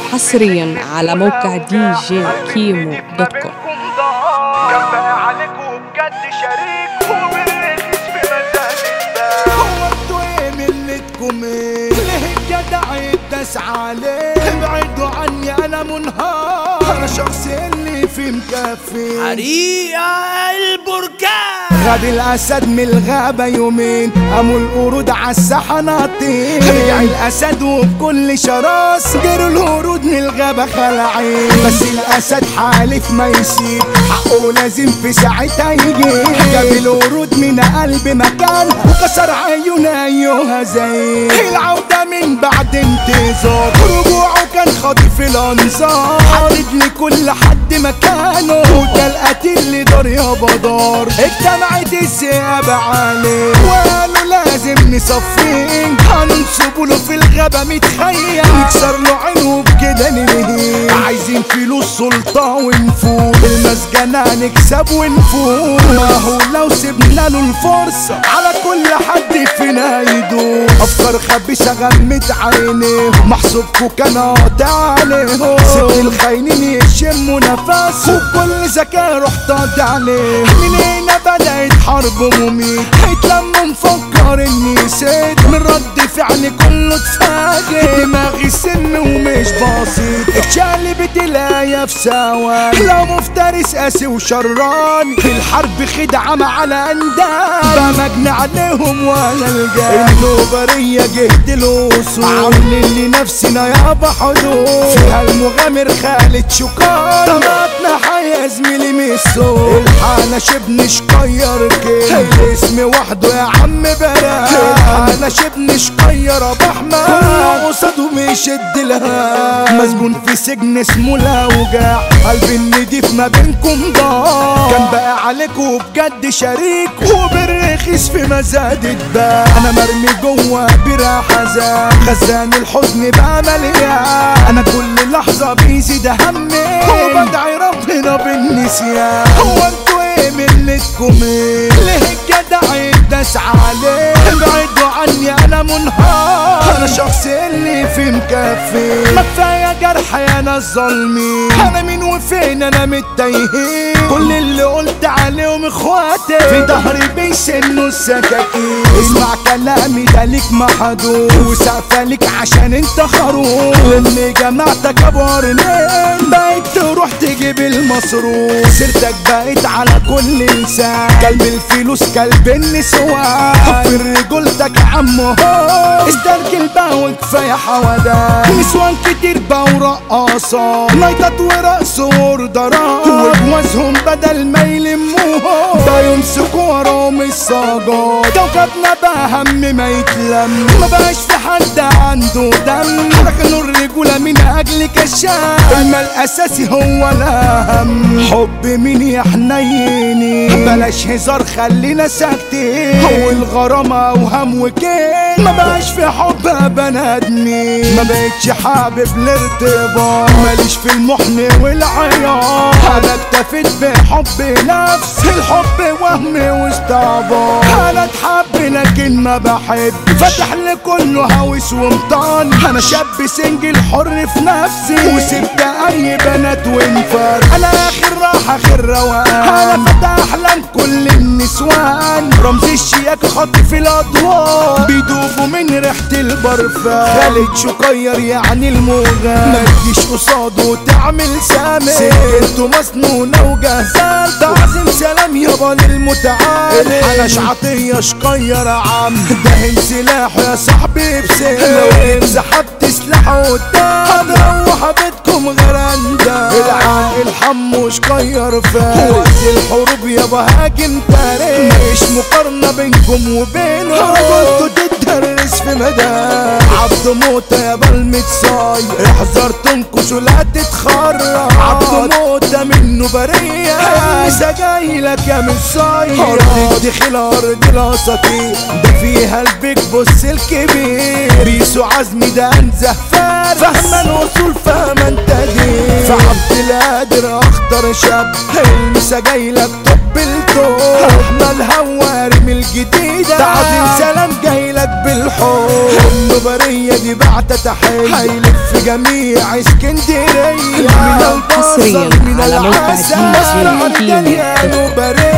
حصريا على موقع دي جي كيمو دوت كوم كفاية عليكم بجد شريك وبالرخيص في مزاج الباب هو انتوا ايه ملتكم ايه ليه الجدع يداس عليه ابعدوا عني انا منهار انا شخص اللي في مكفي حريقة البركان غاب الاسد من الغابه يومين قاموا القرود عالساحه ناطين رجع الاسد وبكل شراس جروا الهرود من الغابه خلعين بس الاسد حالف ما يسيب حقه لازم في ساعتها يجيب جاب الورود من قلب مكان وكسر عيون ايها زي العوده من بعد انتظار رجوعه كان خاطف الانظار حدد لكل حد مكانه وده القتيل اللي دار يابا دار اجتمعت الثياب عليه وقالوا لازم نصفيه هننصبوا له في الغابة متخيل نكسر له عينه بكده ننهيه عايزين فلوس سلطة ونفوت المسجنة نكسب ونفوت ما هو لو سيبنا له الفرصة على كل حد فينا يدوم افكار خبيثة غمت عينيه محسوبكوا كان قاطع عليهم سبت الخاينين يشموا نفس وبكل ذكاء رحت قاطع عليه من هنا بدأت حرب مميت هيتلموا مفكر اني نسيت من رد فعلي كله اتفاجئ دماغي سم ومش بسيط اتشقلبت الايه في ثواني لو مفترس قاسي وشراني الحرب خدعه مع الانداد بقى مجني عليهم ولا الجاي النوبريه جهد الاسود عاملين لنفسنا يابا حدود فيها المغامر خالد شكار طماطنا حيا زميلي ميسو الحالة شبن شقير كده الاسم وحده يا عم برا الحالة شبن شقير ابو احمد كله قصاده بيشد لها مسجون في سجن اسمه الاوجاع قلبي النضيف ما بينكم ضاع كان بقى عليكوا بجد شريك وبالرخيص في مزاد اتباع انا مرمي جوه بلا حزان خزان الحزن بقى مليان انا كل لحظة بيزيد همي وبدعي ربنا بالنسيان هو انتوا ايه ملتكم ايه ليه الجدع يداس عليه ابعدوا عني انا منهار انا شخص اللي في مكفي ما كفايه جرح يا ناس ظالمين انا مين وفين انا متايهين كل اللي قلت عليهم اخواتي في ظهري بيسنوا السكاكين اسمع كلامي ده ليك محدود وسقفه ليك عشان انت خروف لاني جمعتك ابو قرنين بقيت تروح تجيب المصروف سيرتك بقيت على كل لسان كلب الفلوس كلب النسوان في رجولتك عمو استرجل بقى وكفايه حوادات نسوان كتير بقى ورقاصات نايتات ورقص وردرات وجوازهم بدل ما يلموهم بقى يمسكوا وراهم الصاجات كوكبنا بقى هم ما يتلم ما بقاش في حد عنده دم ركنوا الرجولة من أجل كشاف المال الأساسي هو الأهم حب مين يا حنيني بلاش هزار خلينا ساكتين هو الغرامة أوهام وكين ما بقاش في حب بنادمي ما بقتش حابب الارتباط ماليش في المحن والعياط انا اكتفيت بحب نفس الحب وهم واستعباط انا اتحب لكن ما بحب فتح لكله هوس ومطان انا شاب سنجل حر في نفسي وسبت اي بنات وانفار انا اخر راحة اخر روقان انا فتح احلام كل النسوان رمز الشياك خاطف الاضواء بيدوبوا من ريحة البرفان خالد شقير يعني الموجة ما تجيش قصاده وتعمل سامي سكنته مسنونة وجهزان تعظيم سلام يابا للمتعال الحنش عطية شقير يا عم دهن سلاحه يا صاحبي بسيف لو انسحبت سلاحه قدام هتروح بيتكم غراندا العاقل حمو شقير فارس وقت الحروب يابا هاجم تاريخ مفيش مقارنة بينكم وبينه رجولته تدرس في مدى عبد موتى يابا المتصاي احذر تنكش ولا تتخرج عبد موتى منه برية لسه جاي لك يا مصاي ارض دخل ارض الاساطير ده فيها البيج بص الكبير بيسو عزمي ده انزه فاهم الدرس فاهمة الوصول فاهمة انت دي فعبد القادر اخطر شاب المسا جايلك طب الدور احمد هواري من الجديدة تعظيم سلام جايلك بالحب النبرية دي بعت تحية هيلف جميع اسكندرية من البصل حصرياً من على موقع العسل دي جي كيمو. يا نبرية